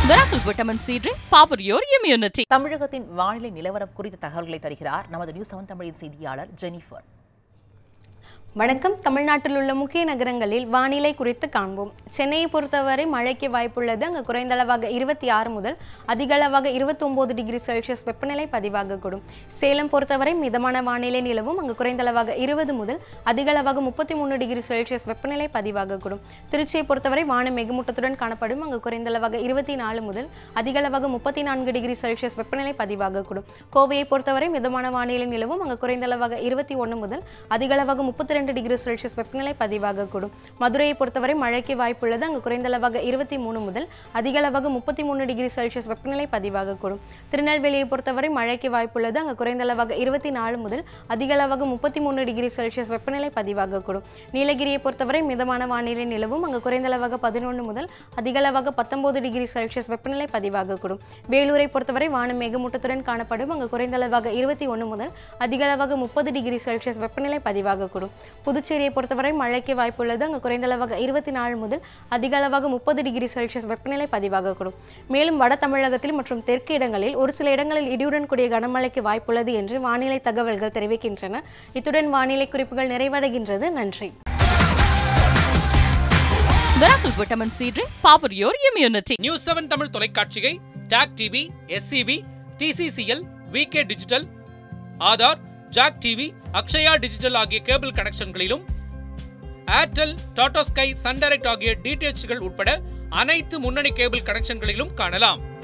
Miracle Vitamin C Drink, power your immunity. தமிழகத்தின் வானிலை நிலவரம் குறித்த தகவல்களை தருகிறார் நமது நியூஸ் செவன் தமிழின் செய்தியாளர் ஜெனிஃபர் வணக்கம் தமிழ்நாட்டில் உள்ள முக்கிய நகரங்களில் வானிலை குறித்து காண்போம் சென்னையை பொறுத்தவரை மழைக்கு வாய்ப்புள்ளது அங்கு குறைந்த அளவாக இருபத்தி ஆறு முதல் அதிக அளவாக இருபத்தொம்போது டிகிரி செல்சியஸ் வெப்பநிலை பதிவாகக்கூடும் சேலம் பொறுத்தவரை மிதமான வானிலை நிலவும் அங்கு குறைந்த அளவாக இருபது முதல் அதிக அளவாக முப்பத்தி மூணு டிகிரி செல்சியஸ் வெப்பநிலை பதிவாகக்கூடும் திருச்சியை பொறுத்தவரை வானம் மிகுமூட்டத்துடன் காணப்படும் அங்கு குறைந்த அளவாக இருபத்தி நாலு முதல் அதிக அளவாக முப்பத்தி நான்கு டிகிரி செல்சியஸ் வெப்பநிலை பதிவாகக்கூடும் கோவையை பொறுத்தவரை மிதமான வானிலை நிலவும் அங்கு குறைந்த அளவாக இருபத்தி ஒன்று முதல் அதிக அளவாக முப்பத்தி ரெண்டு டிகிரி செல்சியஸ் வெப்பநிலை பதிவாகக்கூடும் மதுரையை பொறுத்தவரை மழைக்கு வாய்ப்புள்ளது அங்கு குறைந்த அளவாக இருபத்தி மூணு முதல் அதிக அளவாக முப்பத்தி மூணு டிகிரி செல்சியஸ் வெப்பநிலை பதிவாகக்கூடும் திருநெல்வேலியை பொறுத்தவரை மழைக்கு வாய்ப்புள்ளது அங்கு குறைந்த அளவாக இருபத்தி நாலு முதல் அதிக அளவாக முப்பத்தி மூணு டிகிரி செல்சியஸ் வெப்பநிலை பதிவாகக்கூடும் நீலகிரியை பொறுத்தவரை மிதமான வானிலை நிலவும் அங்கு குறைந்த அளவாக பதினொன்று முதல் அதிக அளவாக பத்தொன்பது டிகிரி செல்சியஸ் வெப்பநிலை பதிவாகக்கூடும் வேலூரை பொறுத்தவரை வானம் மேகமூட்டத்துடன் காணப்படும் அங்கு குறைந்த அளவாக இருபத்தி ஒன்று முதல் அதிக அளவாக முப்பது டிகிரி செல்சியஸ் வெப்பநிலை பதிவாகக்கூடும் புதுச்சேரியை பொறுத்தவரை மழைக்கு வாய்ப்புள்ளது அங்கு குறைந்த அளவாக இருபத்தி நாலு முதல் அதிக அளவாக முப்பது டிகிரி செல்சியஸ் வெப்பநிலை பதிவாகக்கூடும் மேலும் வட தமிழகத்தில் மற்றும் தெற்கு இடங்களில் ஒரு சில இடங்களில் இடியுடன் கூடிய கனமழைக்கு வாய்ப்புள்ளது என்று வானிலை தகவல்கள் தெரிவிக்கின்றன இத்துடன் வானிலை குறிப்புகள் நிறைவடைகின்றது நன்றி Miracle Vitamin C Drink, power your immunity. News seven Tamil தொலைக்காட்சியை டாக் TV SCV TCCL VK digital Aadhaar Jack TV Akshaya digital ஆகிய கேபிள் கனெக்ஷன்களிலும் Airtel Tata Sky Sun Direct ஆகிய டிடிஎச்கள் உட்பட அனைத்து முன்னணி கேபிள் கனெக்ஷன்களிலும் காணலாம்